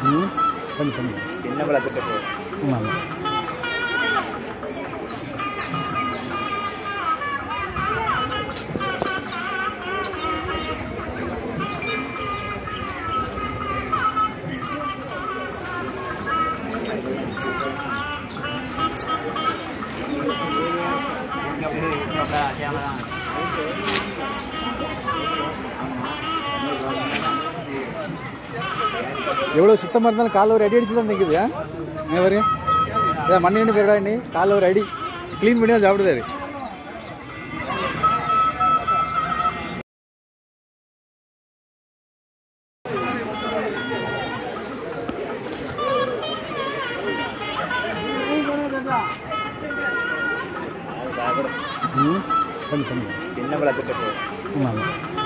ம் பண்ணி பண்ணி சின்ன விளக்கு ஆமாம் எவ்வளோ சுத்தமாக இருந்தாலும் காலைல ஒரு அடி அடிச்சு தான் நிற்குது ஆ வரு ஏன் மண்ணு பேருடா நீ காலைல ஒரு அடி க்ளீன் பண்ணி தான் சாப்பிடுதாரு ம் பண்ணி பண்ணி சின்ன விளக்கு ஆமாம்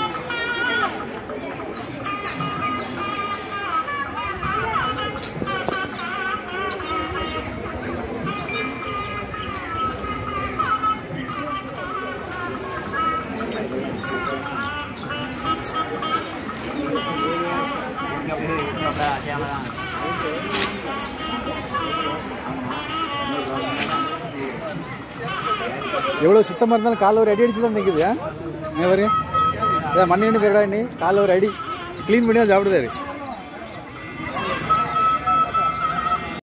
எவ்வளோ சுத்தமாக இருந்தாலும் காலைல ஒரு அடி அடிச்சு தான் நிற்குது ஆ வரு ஏன் மண்ணு பேருடா நீ காலைல ஒரு அடி க்ளீன் பண்ணி தான் சாப்பிடுதாரு